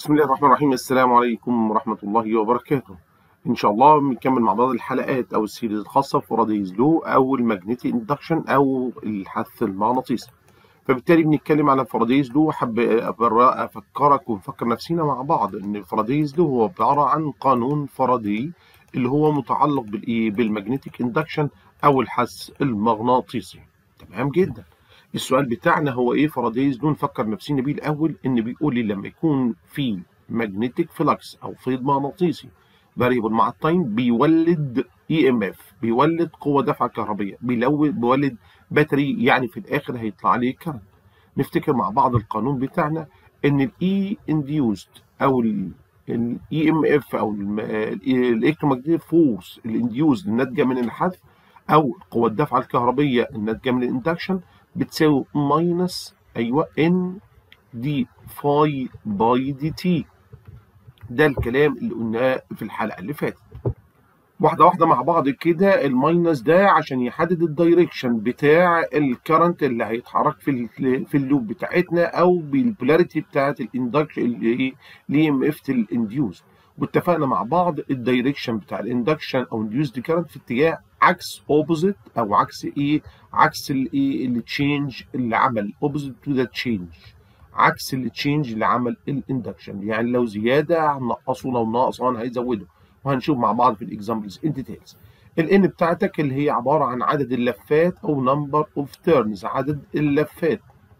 بسم الله الرحمن الرحيم السلام عليكم ورحمة الله وبركاته إن شاء الله بنكمل مع بعض الحلقات أو السيريز الخاصة بفارادايز لو أو الماجنتيك اندكشن أو الحث المغناطيسي فبالتالي بنتكلم على فارادايز لو حب أفكرك ونفكر نفسينا مع بعض إن فارادايز لو هو عبارة عن قانون فاراداي اللي هو متعلق بالإيه بالماجنتيك اندكشن أو الحث المغناطيسي تمام جدا السؤال بتاعنا هو ايه فارادايز لو نفكر نفسينا بيه الاول ان بيقول لي لما يكون في ماجنتيك فلكس او فيض مغناطيسي فاريبل مع التايم بيولد اي ام اف بيولد قوه دفعه كهربيه بيولد باتري يعني في الاخر هيطلع عليه كرنت نفتكر مع بعض القانون بتاعنا ان الاي انديوست او الاي ام اف او الالكترومagnetic فورس الانديوست الناتجه من الحذف او قوه الدفعه الكهربيه الناتجه من الاندكشن بتساوي ماينس ايوه ان دي فاي باي دي تي ده الكلام اللي قلناه في الحلقه اللي فاتت واحده واحده مع بعض كده الماينس ده عشان يحدد الدايركشن بتاع الكرنت اللي هيتحرك في في اللوب بتاعتنا او بالبولاريتي بتاعت الاندكشن اللي ام اف الانديوز واتفقنا مع بعض الدايركشن بتاع الاندكشن او انديوزد كرنت في اتجاه عكس اوبوزيت او عكس ايه عكس الايه التشينج اللي عمل اوبوزيت تو ذا تشينج عكس التشينج اللي عمل الاندكشن يعني لو زياده هنقصه لو ناقصان هيزوده وهنشوف مع بعض في الاكزامبلز ان ديتيلز الان بتاعتك اللي هي عباره عن عدد اللفات او نمبر اوف تيرنز عدد اللفات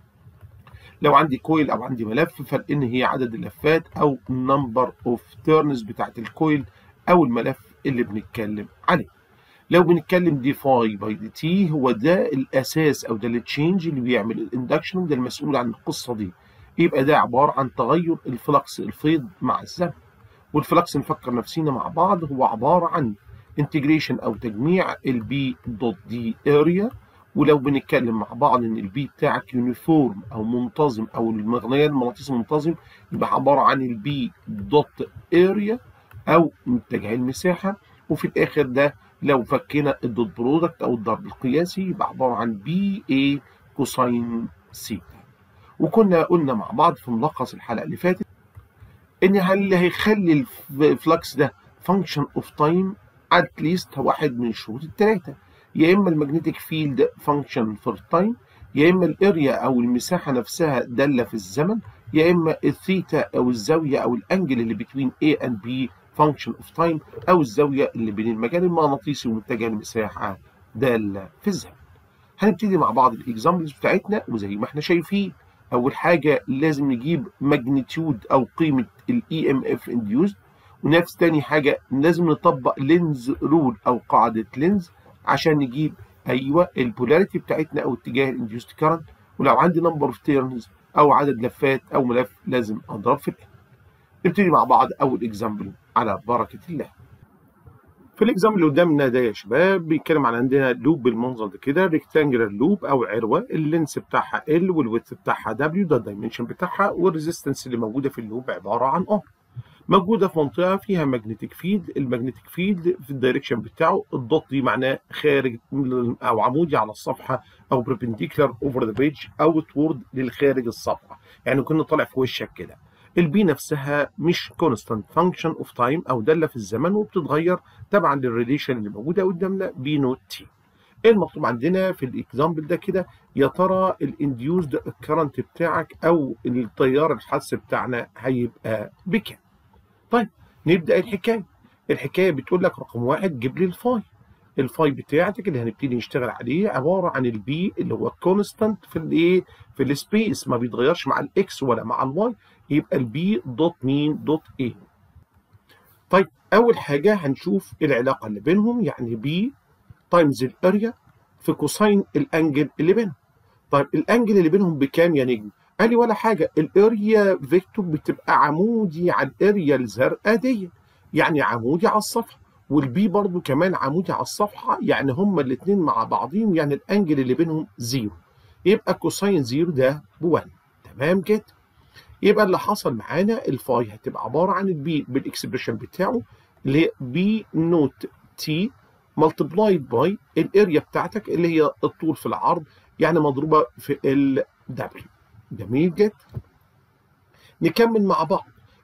لو عندي كويل او عندي ملف فالان هي عدد اللفات او نمبر اوف تيرنز بتاعت الكويل او الملف اللي بنتكلم عليه لو بنتكلم دي فاي باي دي تي هو ده الاساس او ده التشينج اللي بيعمل الاندكشن ده المسؤول عن القصه دي يبقى ده عباره عن تغير الفلكس الفيض مع الزمن والفلكس نفكر نفسينا مع بعض هو عباره عن انتجريشن او تجميع البي دوت دي اريا ولو بنتكلم مع بعض ان البي بتاعك يونيفورم او منتظم او المغناطيس المغناطيسي منتظم يبقى عباره عن البي دوت اريا او متجه المساحه وفي الاخر ده لو فكينا الدوت برودكت او الضرب القياسي يبقى عباره عن بي اي كوساين سيتا وكنا قلنا مع بعض في ملخص الحلقه اللي فاتت ان اللي هيخلي الفلكس ده فانكشن اوف تايم ات ليست واحد من الشروط الثلاثه يا اما المagnetic فيلد فانكشن فور تايم يا اما الاريا او المساحه نفسها داله في الزمن يا اما الثيتا او الزاويه او الانجل اللي بين A and B فانكشن اوف تايم او الزاويه اللي بين المجال المغناطيسي ومتجه المساحه داله في الزمن هنبتدي مع بعض الاكزامبلز بتاعتنا وزي ما احنا شايفين اول حاجه لازم نجيب ماجنتيود او قيمه الاي ام اف انديوزد ونفس تاني حاجه لازم نطبق لينز رول او قاعده لينز عشان نجيب ايوه البولاريتي بتاعتنا او اتجاه الانديوست كارنت ولو عندي نمبر اوف تيرنز او عدد لفات او ملف لازم اضرب في الان نبتدي مع بعض اول اكزامبل على بركه الله في الاكزامبل اللي قدامنا ده يا شباب بيتكلم عن عندنا لوب بالمنظر ده كده ريكتانجلر لوب او عروه اللينس بتاعها ال والويدث بتاعها دبليو ده الدايمنشن بتاعها والريزيستنس اللي موجوده في اللوب عباره عن ار موجوده في منطقه فيها ماجنتيك فيلد الماجنتيك فيلد في الدايركشن بتاعه الدوت دي معناه خارج او عمودي على الصفحه او بربنديكولار اوفر ذا بيج اوتورد للخارج الصفحه يعني كنا طالع في وشك كده البي نفسها مش كونستانت فانكشن اوف تايم او داله في الزمن وبتتغير تبعا للريليشن اللي موجوده قدامنا بي نوت تي ايه المطلوب عندنا في الاكزامبل ده كده يا ترى الانديوزد كرنت بتاعك او التيار الحث بتاعنا هيبقى بكام طيب نبدا الحكايه الحكايه بتقول لك رقم واحد جيب لي الفاي الفاي بتاعتك اللي هنبتدي نشتغل عليه عباره عن البي اللي هو كونستانت في الايه في السبيس ما بيتغيرش مع الاكس ولا مع الواي يبقى البي دوت مين دوت ايه طيب اول حاجه هنشوف العلاقه اللي بينهم يعني بي تايمز الاريا في كوساين الانجل اللي بينهم طيب الانجل اللي بينهم بكام يا نجم قال لي ولا حاجه الاريا فيكتور بتبقى عمودي على الاريا الزرقاء دي يعني عمودي على الصفحه والبي برضو كمان عمودي على الصفحه يعني هما الاثنين مع بعضهم يعني الانجل اللي بينهم زيرو يبقى كوساين زيرو ده ب 1 تمام كده يبقى اللي حصل معانا الفاي هتبقى عباره عن البي بالاكسبريشن بتاعه اللي هي بي نوت تي ملتبلايد باي الاريا بتاعتك اللي هي الطول في العرض يعني مضروبه في ال دبليو جميل جدا نكمل مع بعض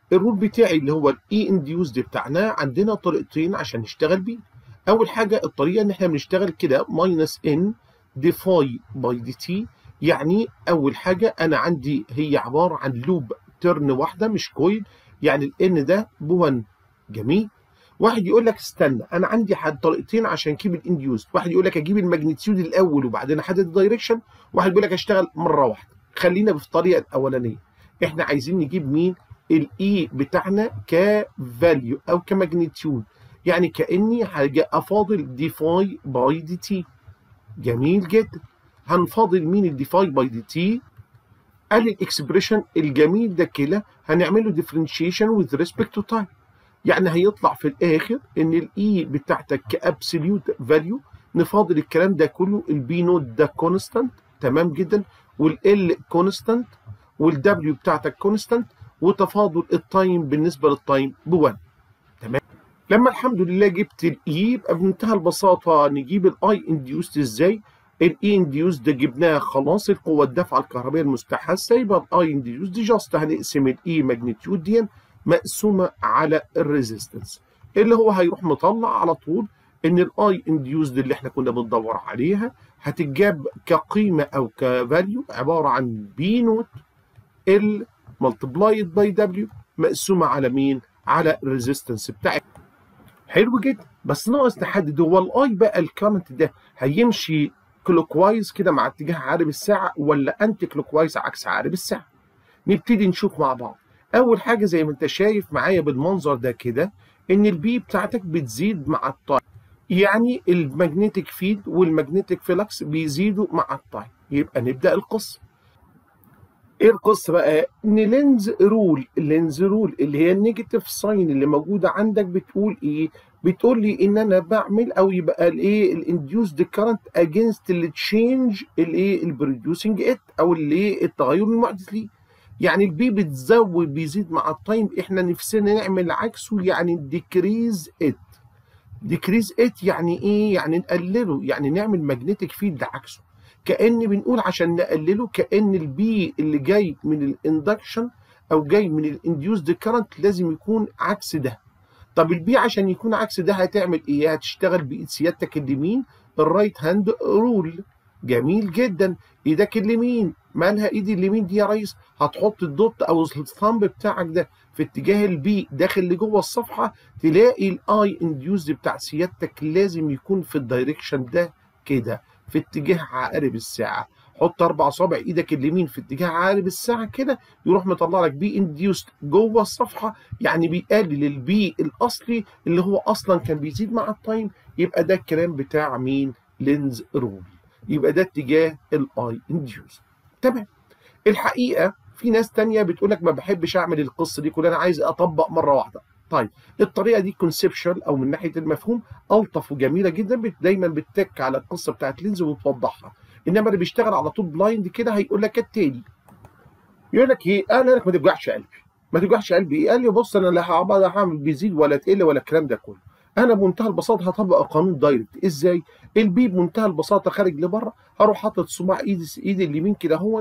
الرول بتاعي اللي هو الاي انديوزد بتاعنا عندنا طريقتين عشان نشتغل بيه اول حاجه الطريقه ان احنا بنشتغل كده ماينس ان ديفاي باي دي تي يعني اول حاجه انا عندي هي عباره عن لوب ترن واحده مش كويل يعني الان ده ب1 جميل واحد يقول لك استنى انا عندي حد طريقتين عشان اجيب الانديوز واحد يقول لك اجيب الماجنتيود الاول وبعدين احدد الدايركشن واحد يقول لك اشتغل مره واحده خلينا في الطريقه الاولانيه احنا عايزين نجيب مين الاي بتاعنا كفاليو او كماجنتيود يعني كاني حاجه افاضل ديفاي باي دي تي جميل جدا هنفاضل مين الديفاي باي دي تي قال الاكسبريشن الجميل ده كده هنعمله ديفرنشيشن وذ ريسبكت تو تايم يعني هيطلع في الاخر ان الاي بتاعتك كابسوليوت فاليو نفاضل الكلام ده كله البي نوت ده كونستانت تمام جدا والال كونستانت والدبليو بتاعتك كونستانت وتفاضل التايم بالنسبه للتايم ب1 تمام لما الحمد لله جبت الاي يبقى بمنتهى البساطه نجيب الاي انديوست ازاي الاي انديوست ده جبناها خلاص القوه الدافعه الكهربائيه المستحثه يبقى الاي انديوست دي جاست هنقسم الاي ماجنتيود دي مقسومه على الريزيستنس اللي هو هيروح مطلع على طول ان الاي انديوزد اللي احنا كنا بندور عليها هتتجاب كقيمه او كفاليو عباره عن بي نوت ال ملتبلايد باي دبليو مقسومه على مين؟ على الريزيستنس بتاعك حلو جدا بس ناقص نحدد هو الاي بقى الكارنت ده هيمشي كلوك وايز كده مع اتجاه عقارب الساعه ولا انتي كلوك وايز عكس عقارب الساعه نبتدي نشوف مع بعض اول حاجه زي ما انت شايف معايا بالمنظر ده كده ان البي بتاعتك بتزيد مع التايم يعني المagnetic فيد والمagnetic فلكس بيزيدوا مع التايم يبقى نبدا القصه ايه القصه بقى ان لينز رول اللينز رول اللي هي النيجاتيف ساين اللي موجوده عندك بتقول ايه بتقول لي ان انا بعمل او يبقى الايه الانديوسد كارنت اجينست التشينج الايه البروديوسنج ات او الايه التغير المحدث ليه يعني البي بتزود بيزيد مع التايم احنا نفسنا نعمل عكسه يعني ديكريز ات ديكريز ات يعني ايه يعني نقلله يعني نعمل ماجنتيك فيلد عكسه كان بنقول عشان نقلله كان البي اللي جاي من الاندكشن او جاي من الانديوسد كارنت لازم يكون عكس ده طب البي عشان يكون عكس ده هتعمل ايه هتشتغل بايد سيادتك اليمين الرايت هاند رول جميل جدا ايدك اليمين مالها ايدي اليمين دي يا ريس هتحط الدوت او الثامب بتاعك ده في اتجاه البي داخل لجوه الصفحه تلاقي الاي انديوز بتاع سيادتك لازم يكون في الدايركشن ده كده في اتجاه عقارب الساعه حط اربع صابع ايدك اليمين في اتجاه عقارب الساعه كده يروح مطلع لك بي انديوست جوه الصفحه يعني بيقلل البي الاصلي اللي هو اصلا كان بيزيد مع التايم يبقى ده الكلام بتاع مين لينز رول يبقى ده اتجاه الاي انديوز تمام الحقيقه في ناس تانية بتقول لك ما بحبش اعمل القصه دي كلها انا عايز اطبق مره واحده طيب الطريقه دي كونسبشوال او من ناحيه المفهوم الطف وجميله جدا بت دايما بتتك على القصه بتاعت لينز وبتوضحها انما اللي بيشتغل على طول بلايند كده هيقول لك التاني يقول لك ايه انا لك ما توجعش قلبي ما توجعش قلبي ايه قال لي بص انا لا هعمل بيزيد ولا تقل ولا الكلام ده كله انا بمنتهى البساطه هطبق قانون دايركت ازاي البي بمنتهى البساطه خارج لبره هروح حاطط صباع ايدي ايدي اليمين كده هو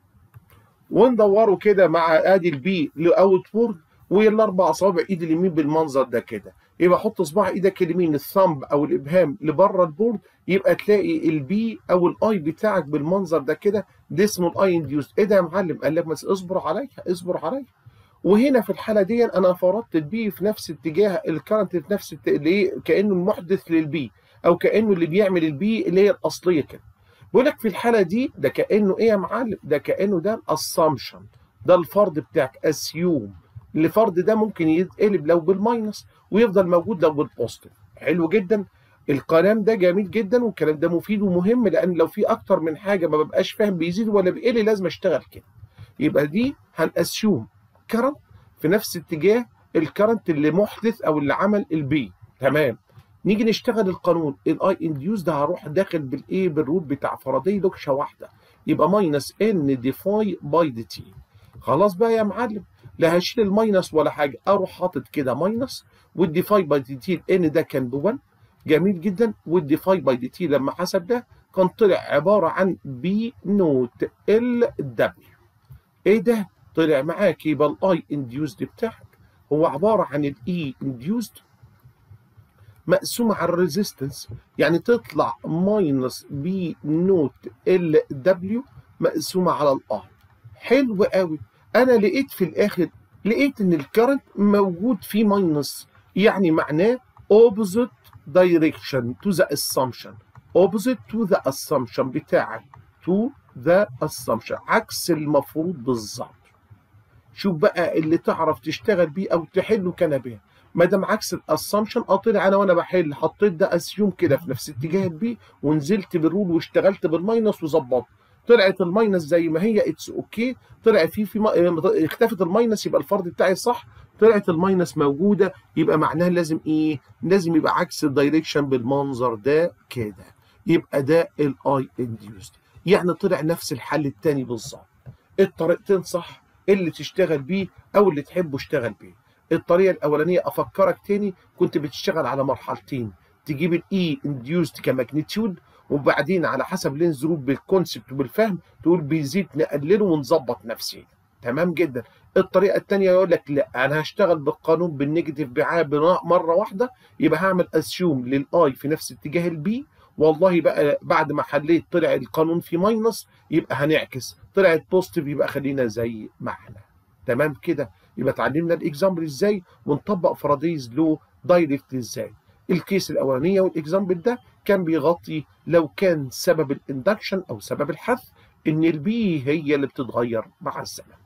وندوره كده مع ادي البي لاوت بورد والاربع اصابع ايد اليمين بالمنظر ده كده يبقى حط صباع ايدك اليمين الثامب او الابهام لبره البورد يبقى تلاقي البي او الاي بتاعك بالمنظر ده كده ده اسمه الاي انديوست ايه ده يا معلم قال لك بس اصبر عليا اصبر عليا وهنا في الحاله دي انا فرضت البي في نفس اتجاه الكرنت في نفس الايه كانه المحدث للبي او كانه اللي بيعمل البي اللي هي الاصليه كده بيقول لك في الحاله دي ده كانه ايه يا معلم ده كانه ده الاسامبشن ده الفرض بتاعك اسيوم الفرض ده ممكن يتقلب لو بالماينس ويفضل موجود لو بالبوزيتيف حلو جدا الكلام ده جميل جدا والكلام ده مفيد ومهم لان لو في اكتر من حاجه ما ببقاش فاهم بيزيد ولا بيقل لازم اشتغل كده يبقى دي هنأسيوم كرنت في نفس اتجاه الكرنت اللي محدث او اللي عمل البي تمام نيجي نشتغل القانون الاي انديوز ده هروح داخل بالايه بالروت بتاع فاراداي لوكشه واحده يبقى ماينس ان ديفاي باي دي تي خلاص بقى يا معلم لا هشيل الماينس ولا حاجه اروح حاطط كده ماينس والديفاي باي دي تي ان ده كان ب 1 جميل جدا والديفاي باي دي تي لما حسب ده كان طلع عباره عن بي نوت ال دبليو ايه ده طلع معاك يبقى الاي انديوزد بتاعك هو عباره عن الاي induced مقسومه على الريزيستنس يعني تطلع ماينس بي نوت ال دبليو مقسومه على الار حلو قوي انا لقيت في الاخر لقيت ان الكرنت موجود فيه ماينس يعني معناه opposite direction to the assumption opposite to the assumption بتاعك to the assumption عكس المفروض بالظبط شوف بقى اللي تعرف تشتغل بيه او تحله كان بيه ما دام عكس الاسامبشن اه طلع انا وانا بحل حطيت ده اسيوم كده في نفس اتجاه البي ونزلت بالرول واشتغلت بالماينس وظبطت طلعت الماينس زي ما هي اتس اوكي طلع في في ما... اختفت الماينس يبقى الفرض بتاعي صح طلعت الماينس موجوده يبقى معناها لازم ايه لازم يبقى عكس الدايركشن بالمنظر ده كده يبقى ده الاي انديوست يعني طلع نفس الحل الثاني بالظبط الطريقتين صح اللي تشتغل بيه او اللي تحبه اشتغل بيه الطريقه الاولانيه افكرك تاني كنت بتشتغل على مرحلتين تجيب الاي انديوست كماجنتيود وبعدين على حسب لينز رول بالكونسبت وبالفهم تقول بيزيد نقلله ونظبط نفسي تمام جدا الطريقه الثانيه يقول لك لا انا هشتغل بالقانون بالنيجاتيف بعاب مره واحده يبقى هعمل اسيوم للاي في نفس اتجاه البي والله بقى بعد ما حليت طلع القانون في ماينس يبقى هنعكس طلعت بوزيتيف يبقى خلينا زي ما احنا تمام كده يبقى اتعلمنا الاكزامبل ازاي ونطبق فراديز لو دايركت ازاي الكيس الاولانيه والاكزامبل ده كان بيغطي لو كان سبب الاندكشن او سبب الحث ان البي هي اللي بتتغير مع الزمن